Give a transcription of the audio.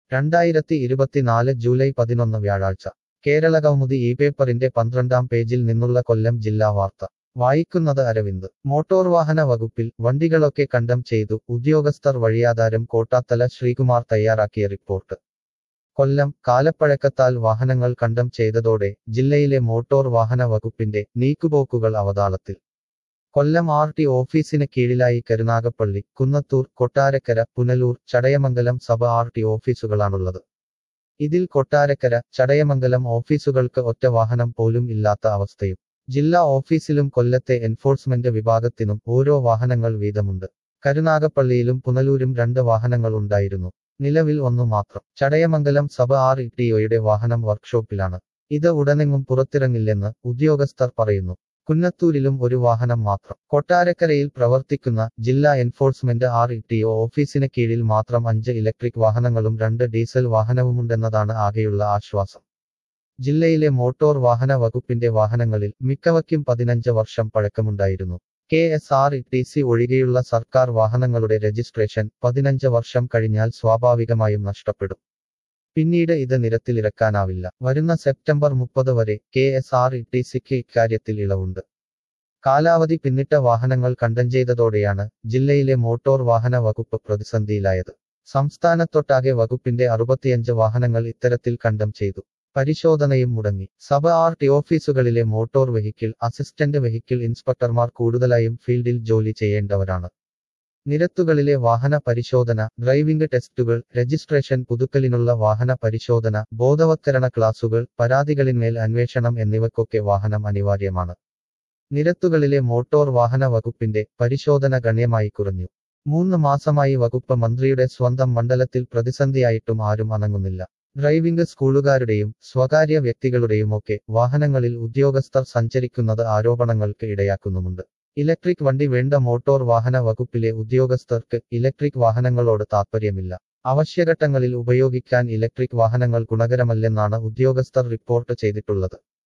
രണ്ടായിരത്തി ഇരുപത്തിനാല് ജൂലൈ പതിനൊന്ന് വ്യാഴാഴ്ച കേരള കൗമുദി ഈ പേപ്പറിന്റെ പന്ത്രണ്ടാം പേജിൽ നിന്നുള്ള കൊല്ലം ജില്ലാ വാർത്ത വായിക്കുന്നത് അരവിന്ദ് മോട്ടോർ വാഹന വകുപ്പിൽ വണ്ടികളൊക്കെ കണ്ടം ചെയ്തു ഉദ്യോഗസ്ഥർ വഴിയാധാരം കോട്ടാത്തല ശ്രീകുമാർ തയ്യാറാക്കിയ റിപ്പോർട്ട് കൊല്ലം കാലപ്പഴക്കത്താൽ വാഹനങ്ങൾ കണ്ടം ചെയ്തതോടെ ജില്ലയിലെ മോട്ടോർ വാഹന വകുപ്പിന്റെ നീക്കുപോക്കുകൾ അവതാളത്തിൽ കൊല്ലം ആർ ടി ഓഫീസിന് കീഴിലായി കരുനാഗപ്പള്ളി കുന്നത്തൂർ കൊട്ടാരക്കര പുനലൂർ ചടയമംഗലം സഭ ആർ ടി ഓഫീസുകളാണുള്ളത് ഇതിൽ കൊട്ടാരക്കര ചടയമംഗലം ഓഫീസുകൾക്ക് ഒറ്റ വാഹനം പോലും ഇല്ലാത്ത അവസ്ഥയും ജില്ലാ ഓഫീസിലും കൊല്ലത്തെ എൻഫോഴ്സ്മെന്റ് വിഭാഗത്തിനും ഓരോ വാഹനങ്ങൾ വീതമുണ്ട് കരുനാഗപ്പള്ളിയിലും പുനലൂരും രണ്ട് വാഹനങ്ങൾ ഉണ്ടായിരുന്നു നിലവിൽ ഒന്നു മാത്രം ചടയമംഗലം സഭ ആർ ഇടിഒയുടെ വാഹനം വർക്ക്ഷോപ്പിലാണ് ഇത് ഉടനെങ്ങും പുറത്തിറങ്ങില്ലെന്ന് ഉദ്യോഗസ്ഥർ പറയുന്നു കുന്നത്തൂരിലും ഒരു വാഹനം മാത്രം കൊട്ടാരക്കരയിൽ പ്രവർത്തിക്കുന്ന ജില്ലാ എൻഫോഴ്സ്മെന്റ് ആർ ഇടിഒ ഓഫീസിന് കീഴിൽ മാത്രം അഞ്ച് ഇലക്ട്രിക് വാഹനങ്ങളും രണ്ട് ഡീസൽ വാഹനവുമുണ്ടെന്നതാണ് ആകെയുള്ള ആശ്വാസം ജില്ലയിലെ മോട്ടോർ വാഹന വകുപ്പിന്റെ വാഹനങ്ങളിൽ മിക്കവയ്ക്കും പതിനഞ്ച് വർഷം പഴക്കമുണ്ടായിരുന്നു K S R T C ഒഴികെയുള്ള സർക്കാർ വാഹനങ്ങളുടെ രജിസ്ട്രേഷൻ പതിനഞ്ച് വർഷം കഴിഞ്ഞാൽ സ്വാഭാവികമായും നഷ്ടപ്പെടും പിന്നീട് ഇത് നിരത്തിലിറക്കാനാവില്ല വരുന്ന സെപ്റ്റംബർ മുപ്പത് വരെ കെ എസ് ആർ ടി സിക്ക് ഇക്കാര്യത്തിൽ ഇളവുണ്ട് കാലാവധി പിന്നിട്ട വാഹനങ്ങൾ കണ്ടം ചെയ്തതോടെയാണ് ജില്ലയിലെ മോട്ടോർ വാഹന വകുപ്പ് പ്രതിസന്ധിയിലായത് സംസ്ഥാനത്തൊട്ടാകെ വകുപ്പിന്റെ അറുപത്തിയഞ്ച് വാഹനങ്ങൾ ഇത്തരത്തിൽ കണ്ടം ചെയ്തു പരിശോധനയും മുടങ്ങി സബ ആർ ടി ഓഫീസുകളിലെ മോട്ടോർ വെഹിക്കിൾ അസിസ്റ്റന്റ് വെഹിക്കിൾ ഇൻസ്പെക്ടർമാർ കൂടുതലായും ഫീൽഡിൽ ജോലി ചെയ്യേണ്ടവരാണ് നിരത്തുകളിലെ വാഹന പരിശോധന ഡ്രൈവിംഗ് ടെസ്റ്റുകൾ രജിസ്ട്രേഷൻ പുതുക്കലിനുള്ള വാഹന പരിശോധന ബോധവത്കരണ ക്ലാസുകൾ പരാതികളിന്മേൽ അന്വേഷണം എന്നിവയ്ക്കൊക്കെ വാഹനം അനിവാര്യമാണ് നിരത്തുകളിലെ മോട്ടോർ വാഹന വകുപ്പിന്റെ പരിശോധന ഗണ്യമായി കുറഞ്ഞു മൂന്ന് മാസമായി വകുപ്പ് മന്ത്രിയുടെ സ്വന്തം മണ്ഡലത്തിൽ പ്രതിസന്ധിയായിട്ടും ആരും അനങ്ങുന്നില്ല ഡ്രൈവിംഗ് സ്കൂളുകാരുടെയും സ്വകാര്യ വ്യക്തികളുടെയുമൊക്കെ വാഹനങ്ങളിൽ ഉദ്യോഗസ്ഥർ സഞ്ചരിക്കുന്നത് ആരോപണങ്ങൾക്ക് ഇടയാക്കുന്നുമുണ്ട് ഇലക്ട്രിക് വണ്ടി വേണ്ട മോട്ടോർ വാഹന വകുപ്പിലെ ഉദ്യോഗസ്ഥർക്ക് ഇലക്ട്രിക് വാഹനങ്ങളോട് താൽപ്പര്യമില്ല അവശ്യഘട്ടങ്ങളിൽ ഉപയോഗിക്കാൻ ഇലക്ട്രിക് വാഹനങ്ങൾ ഗുണകരമല്ലെന്നാണ് ഉദ്യോഗസ്ഥർ റിപ്പോർട്ട് ചെയ്തിട്ടുള്ളത്